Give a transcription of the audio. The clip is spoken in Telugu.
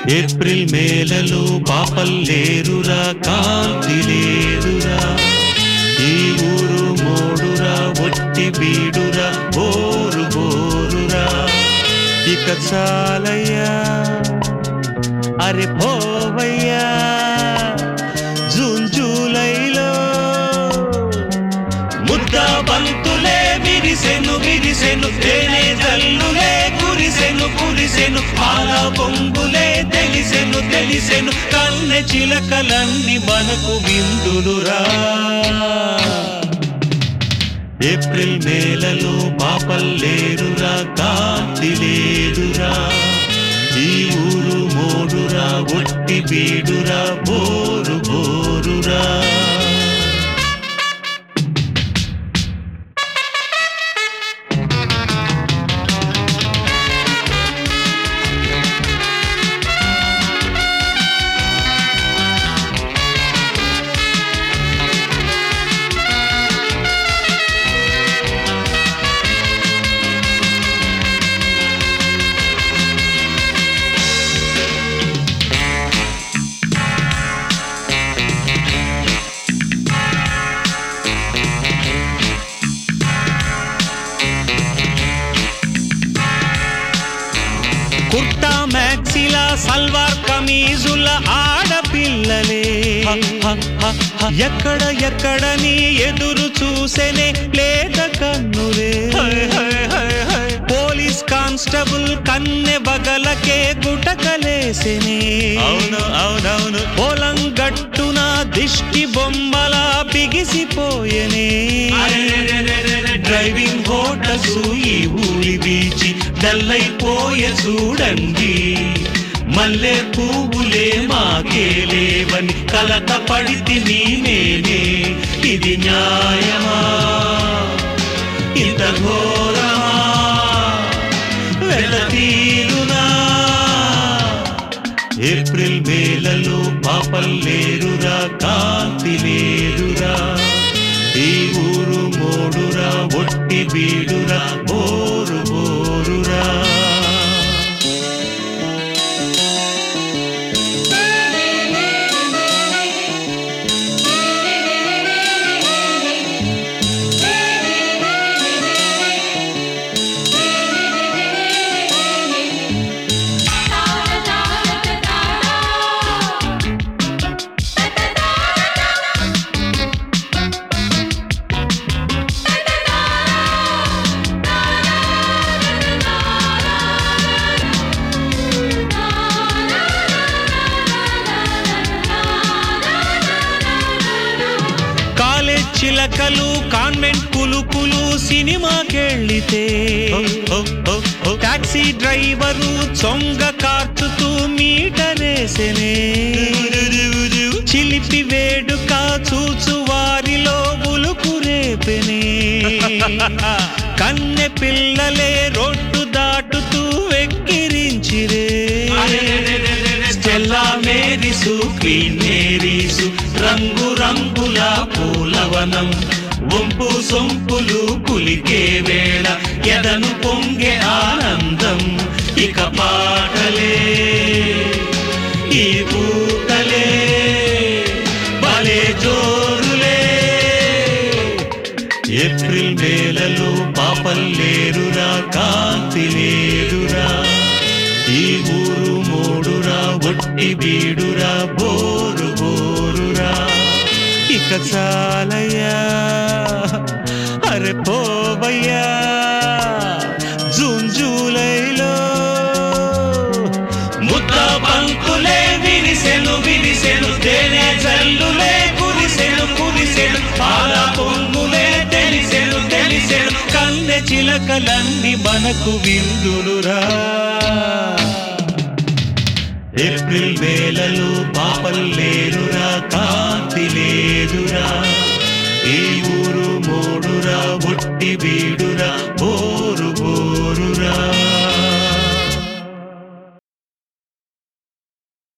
ఏప్రిల్ మేలలో పాపల్లేరురా కాంతి లేదురా ఈ ఊరు మోడురా ఒట్టి బీడురా బోరు బోరురా ఇక చాలయ్యా అరే పోవయ్యా జూన్ జూలైలో ముద్ద బంతులే విరిసెను విరిసెను తేనె జల్లులే కురిసెను కురిసెను పాల పొంగులే తెలిసెను తెలిసెను కన్నె చిలకలన్నీ మనకు విందులురా ఏప్రిల్ మేలలో పాపల్లేరురా కాంతి లేదురా ఈ ఊరు మోడురా ఒట్టి బీడురా బోరు బోరురా కుర్తా మ్యాక్సిల సల్వార్ కమీజుల ఆడపిల్లలే ఎక్కడ ఎక్కడ నీ ఎదురు చూసేనే లేత కన్నులే పోలీస్ కానిస్టేబుల్ కన్నె బగలకే గుటకలేసెనే అవును అవునవును పొలం గట్టున దిష్టి బొమ్మల బిగిసిపోయెనే డ్రైవింగ్ హోటల్స్ ఈ ఊరి బీచి డల్లైపోయే చూడండి మల్లె పువ్వులే మాకే లేవని కలత పడితి నేనే ఇది న్యాయమా ఇంత ఘోరమా వెలతీరునా ఏప్రిల్ మేలలో పాపల్లేరురా కాంతి లేరురా ఈ ఊరు మోడురా ఒట్టి బీడురా బోరు బోరురా కాలేజ్ చిలకలు కాన్వెంట్ కులుకులు సినిమాకెళ్ళితే టాక్సీ డ్రైవరు చొంగ కార్చుతూ మీటరేసెనే చిలిపి వేడుక చూచు వారిలో ఉలుకు రేపెనే కన్నె పిల్లలే రోడ్డు దాటుతూ వెక్కిరించిరే స్టెల్లా మేరీసు క్వీన్ మేరీసు రంగు రంగుల పూలవనం వంపు సొంపులు కులికే వేళ ఎదను పొంగే ఆనందం ఇక పాటలే ఈ పూటలే భలే జోరులే ఏప్రిల్ మేలలో పాపల్లేరురా కాంతి లేరురా ఈ ఊరు మోడురా ఒట్టి బీడురా బోరు బోరురా ఇక చాలయ్యా అరే పోవయ్యా జూన్ జూలైలో ముద్ద బంకులే విరిసెను విరిసెను తేనె జల్లులే కురిసెను కురిసెను పాల పొంగులే తెలిసెను తెలిసెను కన్నె చిలకలన్నీ మనకు విందులురా ఏప్రిల్ వేలలో పాపల్లేరురా కాంతి లేదురా ఈ ఊరు మోడురా ఒట్టి బీడురా బోరు బోరు